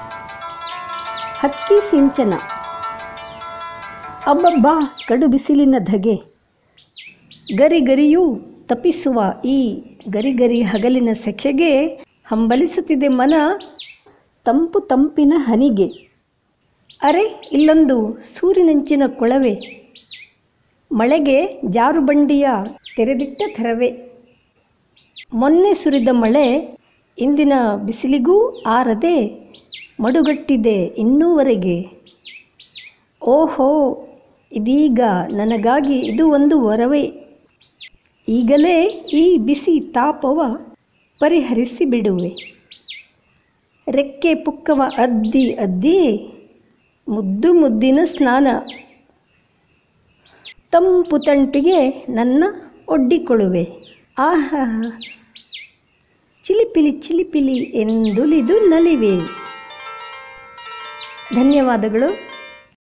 ಹಕ್ಕಿ ಸಿಂಚನ ಅಬ್ಬಬ್ಬಾ ಕಡು ಬಿಸಿಲಿನ ಧಗೆ ಗರಿ ಗರಿಯೂ ತಪ್ಪಿಸುವ ಈ ಗರಿಗರಿ ಹಗಲಿನ ಸೆಖೆಗೆ ಹಂಬಲಿಸುತ್ತಿದೆ ಮನ ತಂಪು ತಂಪಿನ ಹನಿಗೆ ಅರೆ ಇಲ್ಲೊಂದು ಸೂರಿನಂಚಿನ ಕೊಳವೆ ಮಳೆಗೆ ಜಾರುಬಂಡಿಯ ತೆರೆದಿಟ್ಟ ಥರವೇ ಮೊನ್ನೆ ಸುರಿದ ಮಳೆ ಇಂದಿನ ಬಿಸಿಲಿಗೂ ಆರದೆ ಮಡುಗಟ್ಟಿದೆ ಇನ್ನೂವರೆಗೆ ಓಹೋ ಇದೀಗ ನನಗಾಗಿ ಇದು ಒಂದು ವರವೇ ಈಗಲೇ ಈ ಬಿಸಿ ತಾಪವ ಪರಿಹರಿಸಿ ಬಿಡುವೆ ರೆಕ್ಕೆ ಪುಕ್ಕವ ಅದ್ದಿ ಅದ್ದಿ ಮುದ್ದು ಮುದ್ದಿನ ಸ್ನಾನ ತಂಪು ತಂಪಿಗೆ ನನ್ನ ಒಡ್ಡಿಕೊಳ್ಳುವೆ ಆಹಾ ಚಿಲಿಪಿಲಿ ಚಿಲಿಪಿಲಿ ಎಂದುಲಿದು ನಲಿವೆ ಧನ್ಯವಾದಗಳು